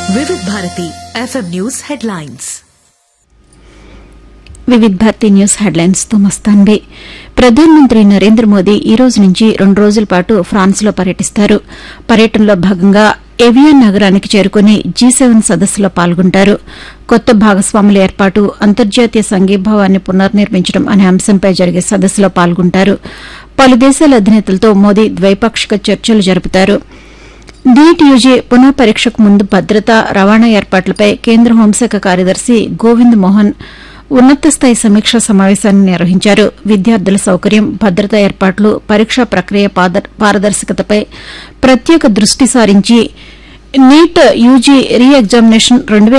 వివిధ Bharati FM news headlines Vividh Bharati news headlines తో మస్తాన్బే ప్రధానమంత్రి నరేంద్ర మోదీ ఈ రోజు నుంచి రెండు రోజుల పాటు ఫ్రాన్స్ లో పర్యటిస్తారు పర్యటనలో భాగంగా ఎవియన్ నగరానికి చేరుకుని జీ సెవెన్ సదస్సులో పాల్గొంటారు కొత్త భాగస్వాముల ఏర్పాటు అంతర్జాతీయ సంఘీభావాన్ని పునర్నిర్మించడం అనే అంశంపై జరిగే సదస్సులో పాల్గొంటారు పలు దేశాల అధినేతలతో మోదీ ద్వైపాక్షిక చర్చలు జరుపుతారు నీట్ యూజీ పునః పరీక్షకు ముందు భద్రత రవాణా ఏర్పాట్లపై కేంద్ర హోంశాఖ కార్యదర్శి గోవింద్ మోహన్ ఉన్నత స్థాయి సమీక్షా సమావేశాన్ని నిర్వహించారు విద్యార్థుల సౌకర్యం భద్రతా ఏర్పాట్లు పరీక్షా ప్రక్రియ పాద- పారదర్శకతపై ప్రత్యేక దృష్టి సారించి నీట్ యూజీ రీ ఎగ్జామినేషన్ రెండు